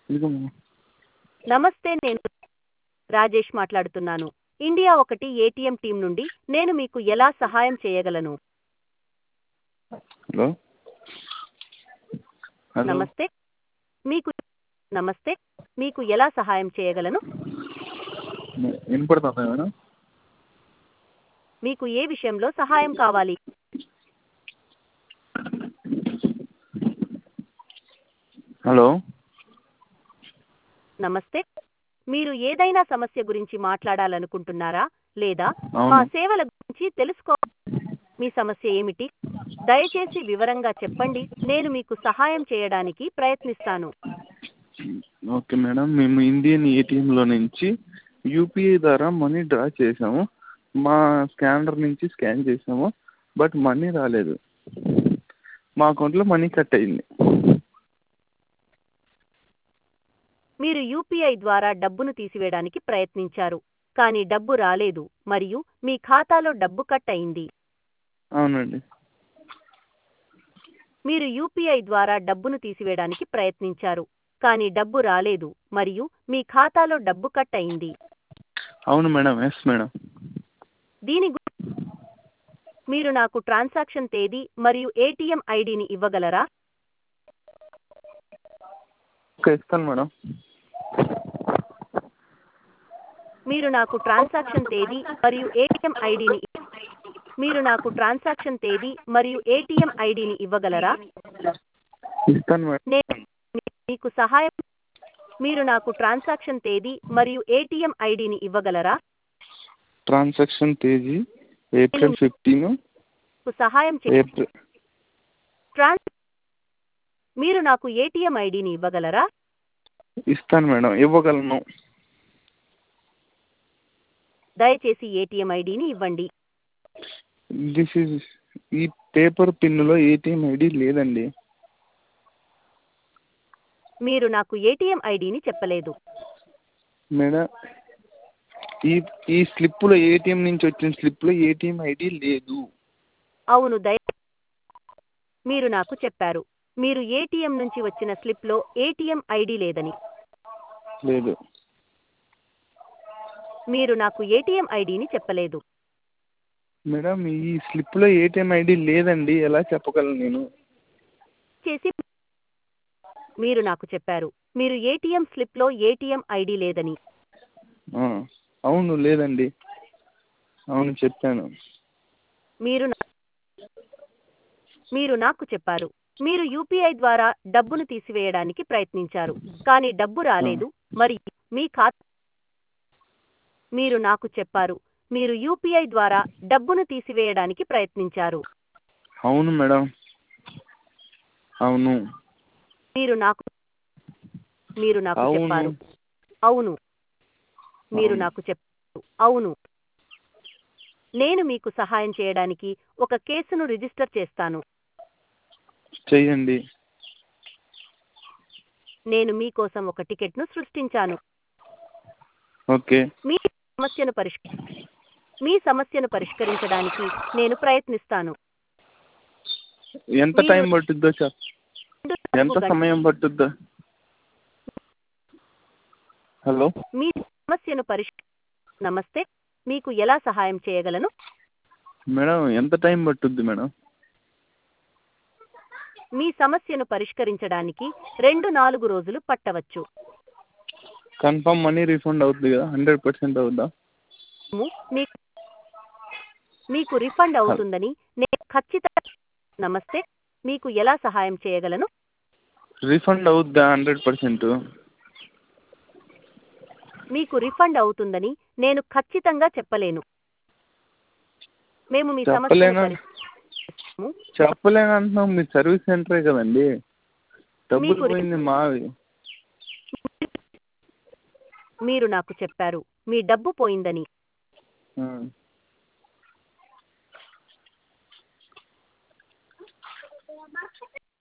ఇదిగోమ్మా నమస్తే నేను రాజేష్ మాట్లాడుతున్నాను ఇండియా ఒకటి ఏటీఎం టీం నుండి నేను మీకు ఎలా సహాయం చేయగలను హలో హలో నమస్తే మీకు నమస్తే మీకు ఎలా సహాయం చేయగలను వినపడుతుందా మేడం మీకు ఏ విషయంలో సహాయం కావాలి హలో నమస్తే మీరు ఏదైనా సమస్య గురించి మాట్లాడాలనుకుంటున్నారా లేదా మా అవును సేవల గురించి తెలుసుకో మీ సమస్య ఏమిటి దయచేసి వివరంగా చెప్పండి నేను మీకు సహాయం చేయడానికి ప్రయత్నిస్తాను ఓకే మేడం మేము ఇండియన్ ఏటీఎంలో నుంచి యూపీఐ ద్వారా మనీ డ్రా చేసాము మా స్కానర్ నుంచి స్కాన్ చేసాము బట్ మనీ రాలేదు మా అకౌంట్లో మనీ కట్ అయింది మీరు యూపీఐ ద్వారా డబ్బును తీసివేయడానికి ప్రయత్నించారు కానీ డబ్బు రాలేదు మరియు మీ ఖాతాలో డబ్బు కట్ అయింది అవునండి మీరు యూపీఐ ద్వారా డబ్బును తీసివేయడానికి ప్రయత్నించారు కానీ డబ్బు రాలేదు మరియు మీ ఖాతాలో డబ్బు కట్ అయింది అవును మేడం ఎస్ మేడం దీని గు- మీరు నాకు ట్రాన్సాక్షన్ తేదీ మరియు ఏటీఎం ఐడిని ఇవ్వగలరా ఓకే ఇస్తాను మేడం మీరు నాకు ట్రాన్సాక్షన్ తేదీ మరియు ఏటీఎం ఐడిని మీరు నాకు ట్రాన్సాక్షన్ తేదీ మరియు ఏటీఎం ఐడిని ఇవ్వగలరా ఇస్తాను మేడం నేను మీకు సహాయం మీరు నాకు ట్రాన్సాక్షన్ తేదీ మరియు ఏటీఎం ఐడిని ఇవ్వగలరా ట్రాన్సాక్షన్ తేదీ ఏప్రిల్ ఫిఫ్టీన్ మీకు సహాయం చే ఏప్రిల్ ట్రాన్స్ మీరు నాకు ఏటీఎం ఐడిని ఇవ్వగలరా ఇస్తాను మేడం ఇవ్వగలను దయచేసి ఏటీఎం ఐడిని ఇవ్వండి దిస్ ఈజ్ ఈ పేపర్ పిన్నులో ఏటీఎం ఐడి లేదండి మీరు నాకు ఏటీఎం ఐడిని చెప్పలేదు మేడం ఈ ఈ స్లిప్లో ఏటీఎం నుంచి వచ్చిన స్లిప్లో ఏటీఎం ఐడి లేదు అవును దయ మీరు నాకు చెప్పారు మీరు ఏటీఎం నుంచి వచ్చిన స్లిప్లో ఏటీఎం ఐడి లేదని లేదు మీరు నాకు ఏటీఎం ఐడిని చెప్పలేదు మేడం ఈ స్లిప్లో ఏటీఎం ఐడి లేదండి ఎలా చెప్పగలను నేను చేసి మీరు నాకు చెప్పారు మీరు ఏటీఎం స్లిప్లో ఏటీఎం ఐడి లేదని ఆ, అవును లేదండి అవును చెప్పాను మీరు నా- మీరు నాకు చెప్పారు మీరు యూపీఐ ద్వారా డబ్బును తీసివేయడానికి ప్రయత్నించారు కానీ డబ్బు రాలేదు మరి మీ ఖాతా మీరు నాకు చెప్పారు మీరు యూపీఐ ద్వారా డబ్బును తీసివేయడానికి ప్రయత్నించారు అవును మేడం అవును మీరు నాకు మీరు నాకు అవును. చెప్పారు అవును మీరు అవును. నాకు చెప్పారు అవును నేను మీకు సహాయం చేయడానికి ఒక కేసును రిజిస్టర్ చేస్తాను చెయ్యండి నేను మీకోసం ఒక టికెట్ను సృష్టించాను ఓకే మీ సమస్యను పరిష్క మీ సమస్యను పరిష్కరించడానికి నేను ప్రయత్నిస్తాను ఎంత మీరు- టైం పట్టుద్దో చెప్ ఎంత గంట- సమయం పట్టుద్దో హలో మీ సమస్యను పరిష్క నమస్తే మీకు ఎలా సహాయం చేయగలను మేడం ఎంత టైం పట్టుద్ది మేడం మీ సమస్యను పరిష్కరించడానికి రెండు నాలుగు రోజులు పట్టవచ్చు కన్ఫర్మ్ మనీ రీఫండ్ అవుతుంది కదా హండ్రెడ్ పర్సెంట్ అవుద్దా మేము మీకు మీకు రిఫండ్ అవుతుందని నేను ఖచ్చితంగా నమస్తే మీకు ఎలా సహాయం చేయగలను రీఫండ్ అవుద్దా హండ్రెడ్ పర్సెంట్ మీకు రిఫండ్ అవుతుందని నేను ఖచ్చితంగా చెప్పలేను మేము మీ సమస్యను చెప్పలేనా పరిష్కరిస్తాము. చెప్పలేను అంటున్నాం మీ సర్వీస్ సెంటరే కదండి డబ్బులు మీకు రి- పోయింది మావి మీరు నాకు చెప్పారు మీ డబ్బు పోయిందని ఆ.